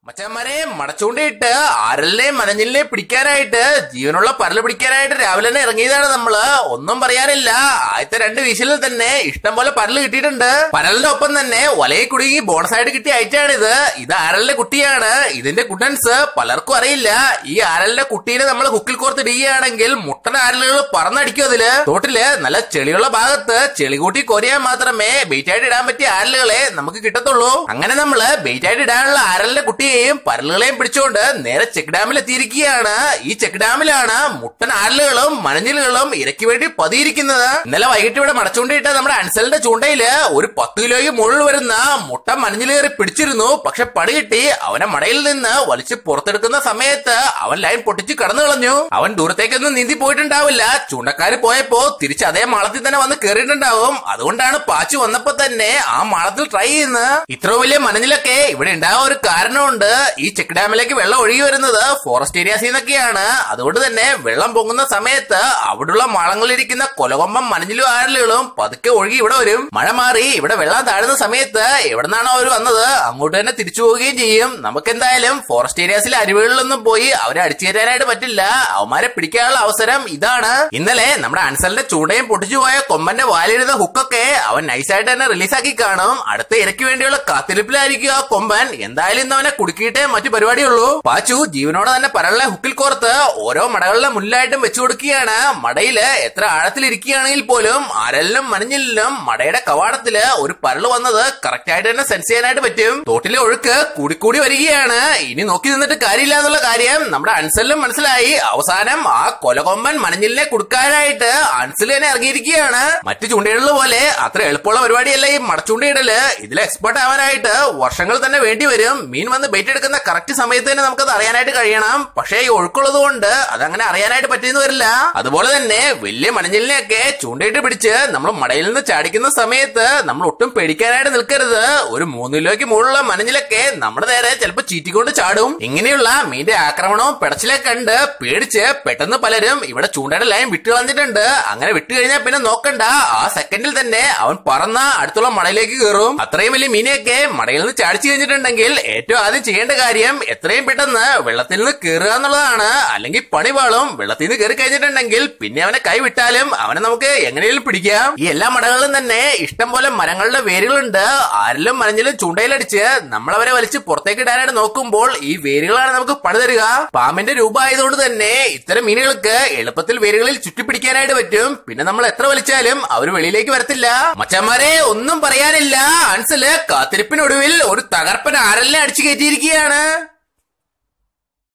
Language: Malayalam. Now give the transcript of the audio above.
മച്ചന്മാരെ മടച്ചുകൊണ്ടിട്ട് ആരലിനെ മനഞ്ഞിലിനെ പിടിക്കാനായിട്ട് ജീവനുള്ള പരല് പിടിക്കാനായിട്ട് രാവിലെ തന്നെ ഇറങ്ങിയതാണ് നമ്മള് ഒന്നും പറയാനില്ല ആദ്യത്തെ രണ്ട് വീശിലിൽ തന്നെ ഇഷ്ടം പോലെ പരല് കിട്ടിയിട്ടുണ്ട് പരലിന്റെ ഒപ്പം തന്നെ വലയിൽ കുടുങ്ങി ബോണസ് ആയിട്ട് കിട്ടിയ ഐറ്റാണിത് ഇത് ആരലിന്റെ കുട്ടിയാണ് ഇതിന്റെ കുട്ടൻസ് പലർക്കും അറിയില്ല ഈ ആരലിന്റെ കുട്ടീനെ നമ്മൾ ഹുക്കിൽ കോർത്തിടുകയാണെങ്കിൽ മുട്ടൻ ആരലുകൾ പറന്നടിക്കും അതില് തോട്ടില് നല്ല ചെളിയുള്ള ഭാഗത്ത് ചെളി കൂട്ടി കൊരിയാൻ മാത്രമേ ബെയ്റ്റ് ആയിട്ട് ഇടാൻ പറ്റിയ ആരലുകളെ നമുക്ക് കിട്ടത്തുള്ളൂ അങ്ങനെ നമ്മള് ബെയ്റ്റ് ആയിട്ട് ഇടാനുള്ള ആരലിന്റെ കുട്ടിയെയും പരലുകളെയും പിടിച്ചുകൊണ്ട് നേരെ ചെക്ക് ഡാമിൽ എത്തിയിരിക്കുകയാണ് ഈ ചെക്ക് ഡാമിലാണ് മുട്ടൻ ആരലുകളും മണഞ്ഞിലുകളും ഇരയ്ക്ക് വേണ്ടി പതിയിരിക്കുന്നത് ഇന്നലെ വൈകിട്ട് ഇവിടെ മടച്ചുകൊണ്ടിട്ട് നമ്മുടെ അൻസലിന്റെ ചൂണ്ടയില് ഒരു പത്ത് കിലോയ്ക്ക് മുകളിൽ വരുന്ന മുട്ട മഞ്ഞിലേറി പിടിച്ചിരുന്നു പക്ഷെ പടി കിട്ടി അവനെ മടയിൽ നിന്ന് വലിച്ച് പുറത്തെടുക്കുന്ന സമയത്ത് അവൻ ലൈൻ പൊട്ടിച്ച് കടന്നു കളഞ്ഞു അവൻ ദൂരത്തേക്കൊന്നും നീന്തി പോയിട്ടുണ്ടാവില്ല ചൂണ്ടക്കാര് പോയപ്പോ തിരിച്ച് അതേ മാളത്തിൽ തന്നെ വന്ന് കയറിയിട്ടുണ്ടാവും അതുകൊണ്ടാണ് പാച്ചു വന്നപ്പോ തന്നെ ആ മാളത്തിൽ ട്രൈ ചെയ്യുന്നത് ഇത്ര വലിയ മനഞ്ഞിലൊക്കെ ഇവിടെ ഉണ്ടാകാൻ ഒരു കാരണമുണ്ട് ഈ ചെക്ക് ഡാമിലേക്ക് വെള്ളം ഒഴുകി വരുന്നത് ഫോറസ്റ്റ് ഏരിയാസിൽ നിന്നൊക്കെയാണ് അതുകൊണ്ട് തന്നെ വെള്ളം പൊങ്ങുന്ന സമയത്ത് അവിടുള്ള മാളങ്ങളിലിരിക്കുന്ന കൊലകൊമ്പം മനഞ്ഞിലും ആരലുകളും പതുക്കെ ഒഴുകി ഇവിടെ വരും മഴ മാറി ഇവിടെ വെള്ളം താഴുന്ന സമയത്ത് എവിടെ നിന്നാണോ അവർ വന്നത് അങ്ങോട്ട് തന്നെ തിരിച്ചു പോവുകയും ചെയ്യും നമുക്ക് എന്തായാലും ഫോറസ്റ്റ് ഏരിയാസിലെ അരുവികളിലൊന്നും പോയി അവരെ അടിച്ചു കയറ്റാനായിട്ട് പറ്റില്ല അവന്മാരെ പിടിക്കാനുള്ള അവസരം ഇതാണ് ഇന്നലെ നമ്മുടെ അൻസലിന്റെ ചൂടയും പൊട്ടിച്ചു പോയ കൊമ്പന്റെ വാലിരുന്ന ഹുക്കൊക്കെ അവൻ നൈസായിട്ട് തന്നെ റിലീസാക്കി കാണും അടുത്ത ഇരയ്ക്ക് വേണ്ടിയുള്ള കാത്തിരിപ്പിലായിരിക്കും ആ കൊമ്പൻ എന്തായാലും ഇന്ന് അവനെ കുടുക്കിയിട്ടേ മറ്റു പരിപാടിയുള്ളൂ പാച്ചു ജീവനോടെ തന്നെ പരളിലെ ഹുക്കിൽ കോർത്ത് ഓരോ മടകളിലെ മുല്ലായിട്ടും വെച്ചു കൊടുക്കുകയാണ് മടയില് എത്ര ആഴത്തിലിരിക്കുകയാണെങ്കിൽ പോലും അരലിലും മണിഞ്ഞിലും മടയുടെ കവാടത്തില് ഒരു പരല് വന്നത് കറക്റ്റ് ആയിട്ട് തന്നെ സെൻസ് ചെയ്യാനായിട്ട് പറ്റും തോട്ടിലെ ഒഴുക്ക് കൂടിക്കൂടി വരികയാണ് ഇനി നോക്കി നിന്നിട്ട് കാര്യമില്ല എന്നുള്ള കാര്യം നമ്മുടെ അൻസലിനും മനസ്സിലായി അവസാനം ആ കൊലകൊമ്പൻ മണിഞ്ഞിലിനെ കൊടുക്കാനായിട്ട് അൻസൽ തന്നെ ഇറങ്ങിയിരിക്കുകയാണ് മറ്റു ചൂണ്ടയിടല് പോലെ അത്ര എളുപ്പമുള്ള പരിപാടിയല്ല ഈ മടച്ചൂണ്ടയിടല് ഇതിൽ എക്സ്പെർട്ട് ആവാനായിട്ട് വർഷങ്ങൾ തന്നെ വേണ്ടി വരും മീൻ വന്ന് ബെയ്റ്റ് എടുക്കുന്ന കറക്റ്റ് സമയത്ത് തന്നെ നമുക്കത് അറിയാനായിട്ട് കഴിയണം പക്ഷേ ഈ ഒഴുക്കുള്ളത് കൊണ്ട് അതങ്ങനെ അറിയാനായിട്ട് പറ്റിയെന്ന് വരില്ല അതുപോലെ തന്നെ വലിയ മണഞ്ഞിലിനെയൊക്കെ ചൂണ്ടയിട്ട് പിടിച്ച് നമ്മൾ മടയിൽ നിന്ന് ചാടിക്കുന്ന സമയത്ത് നമ്മൾ ഒട്ടും പേടിക്കാനായിട്ട് നിൽക്കരുത് ഒരു മൂന്ന് കിലോയ്ക്ക് മുകളിലുള്ള മണഞ്ഞിലൊക്കെ നമ്മുടെ നേരെ ചിലപ്പോൾ ചീറ്റിക്കൊണ്ട് ചാടും ഇങ്ങനെയുള്ള മീന്റെ ആക്രമണവും പിടച്ചിലൊക്കെ കണ്ട് പേടിച്ച് പെട്ടെന്ന് പലരും ഇവിടെ ചൂണ്ടയുടെ ലൈൻ വിട്ടു കളഞ്ഞിട്ടുണ്ട് അങ്ങനെ വിട്ടു കഴിഞ്ഞാൽ പിന്നെ നോക്കണ്ട ആ സെക്കൻഡിൽ തന്നെ അവൻ പറന്ന അടുത്തുള്ള മടയിലേക്ക് കയറും അത്രയും വലിയ മീനെയൊക്കെ മടയിൽ നിന്ന് ചാടിച്ചു കഴിഞ്ഞിട്ടുണ്ടെങ്കിൽ ഏറ്റവും ആദ്യം ചെയ്യേണ്ട കാര്യം എത്രയും പെട്ടെന്ന് വെള്ളത്തിൽ നിന്ന് കയറുക എന്നുള്ളതാണ് അല്ലെങ്കിൽ പണി പാളും വെള്ളത്തിൽ നിന്ന് കയറി കഴിഞ്ഞിട്ടുണ്ടെങ്കിൽ പിന്നെ അവനെ കൈ വിട്ടാലും അവനെ നമുക്ക് എങ്ങനെയും പിടിക്കാം ഈ എല്ലാ മടകളിലും തന്നെ ഇഷ്ടം പോലെ മരങ്ങളുടെ വേരുകളുണ്ട് ആരിലും മരഞ്ഞിലും ചൂണ്ടയിലടിച്ച് നമ്മളവരെ വലിച്ച് പുറത്തേക്ക് ഇടാനായിട്ട് നോക്കുമ്പോൾ ഈ വേരുകളാണ് നമുക്ക് പണി തരിക പാമ്പിന്റെ രൂപം ആയതുകൊണ്ട് തന്നെ ഇത്തരം മീനുകൾക്ക് എളുപ്പത്തിൽ വേരുകളിൽ ചുറ്റിപ്പിടിക്കാനായിട്ട് പറ്റും പിന്നെ നമ്മൾ എത്ര വലിച്ചാലും അവർ വെളിയിലേക്ക് വരത്തില്ല മച്ചന്മാരെ ഒന്നും പറയാനില്ല അൻസല് കാത്തിരിപ്പിനൊടുവിൽ ഒരു തകർപ്പൻ ആരലിനെ അടിച്ചു കയറ്റിയിരിക്കുകയാണ്